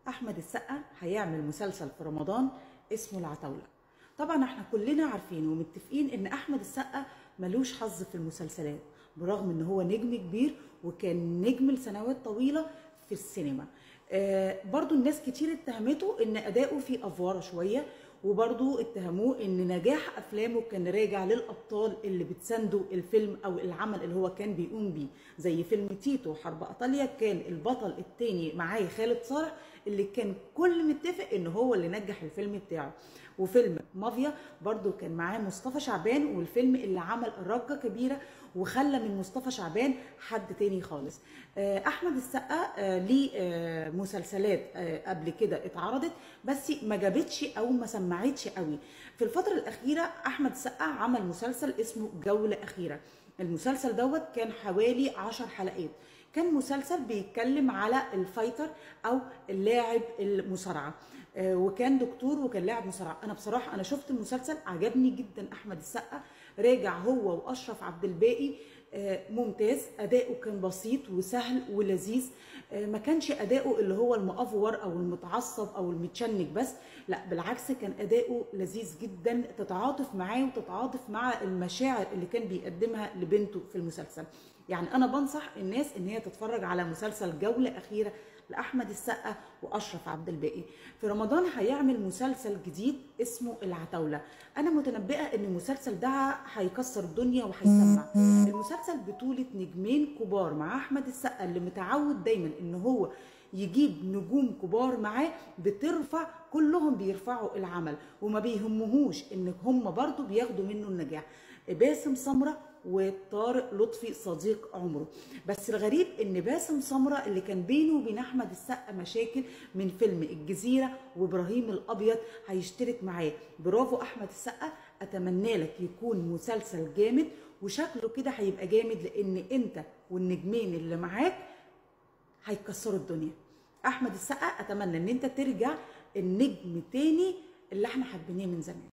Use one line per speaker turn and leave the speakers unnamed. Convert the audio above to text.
احمد السقا هيعمل مسلسل في رمضان اسمه العتاوله طبعا احنا كلنا عارفين ومتفقين ان احمد السقا ملوش حظ في المسلسلات برغم ان هو نجم كبير وكان نجم لسنوات طويله في السينما آه برضو الناس كتير اتهمته ان اداؤه فيه افواره شويه وبرضو اتهموه ان نجاح افلامه كان راجع للابطال اللي بتساندوا الفيلم او العمل اللي هو كان بيقوم بيه زي فيلم تيتو حرب ايطاليا كان البطل التاني معايا خالد صالح اللي كان كل متفق ان هو اللي نجح الفيلم بتاعه وفيلم مافيا برضو كان معاه مصطفى شعبان والفيلم اللي عمل ضجه كبيره وخلى من مصطفى شعبان حد تاني خالص احمد السقا ليه مسلسلات قبل كده اتعرضت بس ما جابتش او ما سمعتش قوي في الفتره الاخيره احمد السقا عمل مسلسل اسمه جوله اخيره المسلسل دوت كان حوالي عشر حلقات كان مسلسل بيتكلم على الفايتر او اللاعب المصارعه وكان دكتور وكان لاعب مصارعه انا بصراحه انا شفت المسلسل عجبني جدا احمد السقا راجع هو واشرف عبد الباقي ممتاز اداؤه كان بسيط وسهل ولذيذ ما كانش اداؤه اللي هو المأفور او المتعصب او المتشنج بس لا بالعكس كان اداؤه لذيذ جدا تتعاطف معاه وتتعاطف مع المشاعر اللي كان بيقدمها لبنته في المسلسل يعني انا بنصح الناس ان هي تتفرج على مسلسل جوله اخيره لاحمد السقا واشرف عبد الباقي في رمضان هيعمل مسلسل جديد اسمه العتاوله انا متنبئه ان المسلسل ده هيكسر الدنيا وهيسمع المسلسل بطوله نجمين كبار مع احمد السقا اللي متعود دايما ان هو يجيب نجوم كبار معاه بترفع كلهم بيرفعوا العمل وما بيهمهوش ان هم برضو بياخدوا منه النجاح باسم سمره وطارق لطفي صديق عمره بس الغريب ان باسم سمره اللي كان بينه وبين احمد السقا مشاكل من فيلم الجزيره وابراهيم الابيض هيشترك معاه برافو احمد السقا اتمنى لك يكون مسلسل جامد وشكله كده هيبقى جامد لان انت والنجمين اللي معاك هيكسروا الدنيا احمد السقا اتمنى ان انت ترجع النجم تاني اللي احنا حابيناه من زمان